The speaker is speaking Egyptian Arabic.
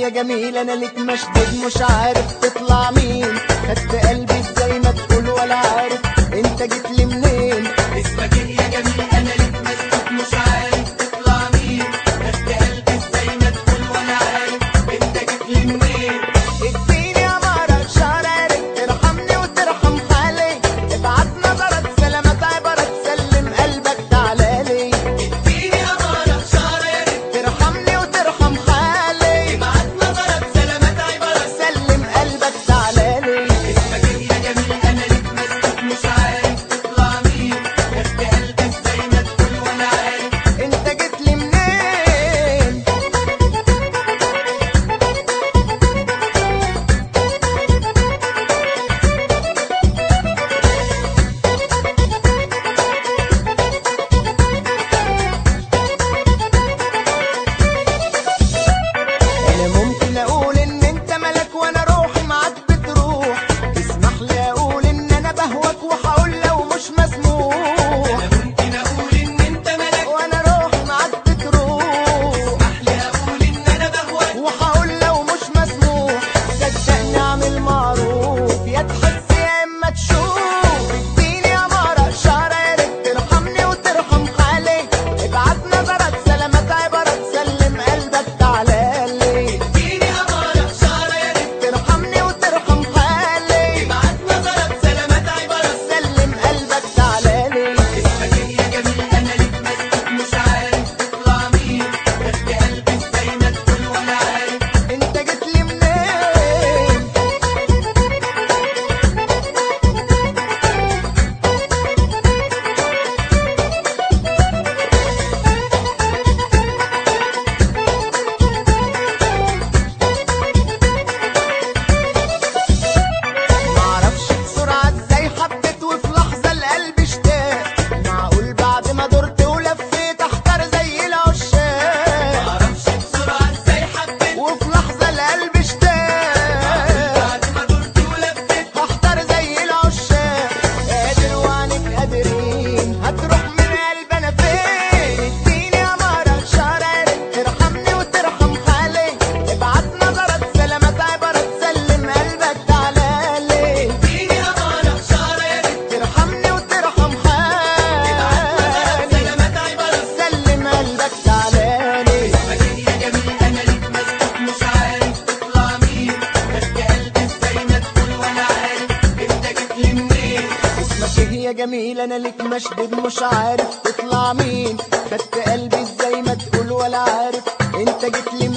يا جميل انا ليك مشدود مش عارف تطلع مين خدت قلبي ازاي ما تقول ولا عارف انت جيت لي منين اسمك ايه يا جميل انا ليك مسكوت مش عارف تطلع مين خدت قلبي ازاي ما تقول ولا عارف انت جيت لي منين اديني يا مرة شرارك ترحمني وترحم حالي ابعت نظرك سلامات عبرك سلم قلبك تعالالي اديني امارة شعرك ترحمني وترحم حالي ابعت نظرك سلامات عبرك سلم قلبك تعالالي اسمك ايه يا جميل انا ليك مسكوت مش عارف تطلع مين خدت قلبي ازاي ما تقول ولا عارف انت جيت لي منين انا ممكن اقول ان انت ملك وانا روحي معاك بتروح تسمح لي اقول ان انا بهوك وهقول لو مش مسموح انا ممكن اقول ان انت ملك وانا روحي معاك بتروح احلى اقول ان انا بهواك وهقول لو مش مسموح صدقني اعمل معروف يا تحس يا اما تشوف اديني يا مرة شعرك ترحمني وترحم حالي ابعت نظرك سلامات عبرك سلم قلبك تعالالي اديني امارة شعرك ترحمني وترحم حالي ابعت نظرك سلامات عبرك سلم قلبك تعالالي اسمك ايه يا جميل انا ليك مسكوت مش عارف تطلع مين خدت قلبي ازاي ما تقول ولا عارف انت جيت لي منين معرفش بسرعة ازاي حبيت وفي لحظة القلب اشتاق معقول بعد ما دورت ولفيت احتار زي العشاق معرفش بسرعة ازاي حبيت وفي لحظة القلب اشتاق بعد ما دورت ولفيت احتار زي العشاق قادر وعنك قادرين هتروح من قلب انا فين اديني يا مرة شرارك ترحمني وترحم حالي ابعت نظرك سلامات عبرك سلم قلبك تعالالي اديني امارة شعرك ترحمني وترحم حالي سلامات عبرك سلم قلبك تعالالي اسمك ايه يا جميل انا ليك مسكوت مش عارف تطلع مين خدت قلبي ازاي ما تقول ولا عارف انت جيت لي منين اسمك ايه يا جميل انا ليك مشدود مش عارف تطلع مين خدت قلبي ازاي ما تقول ولا عارف انت جيت لي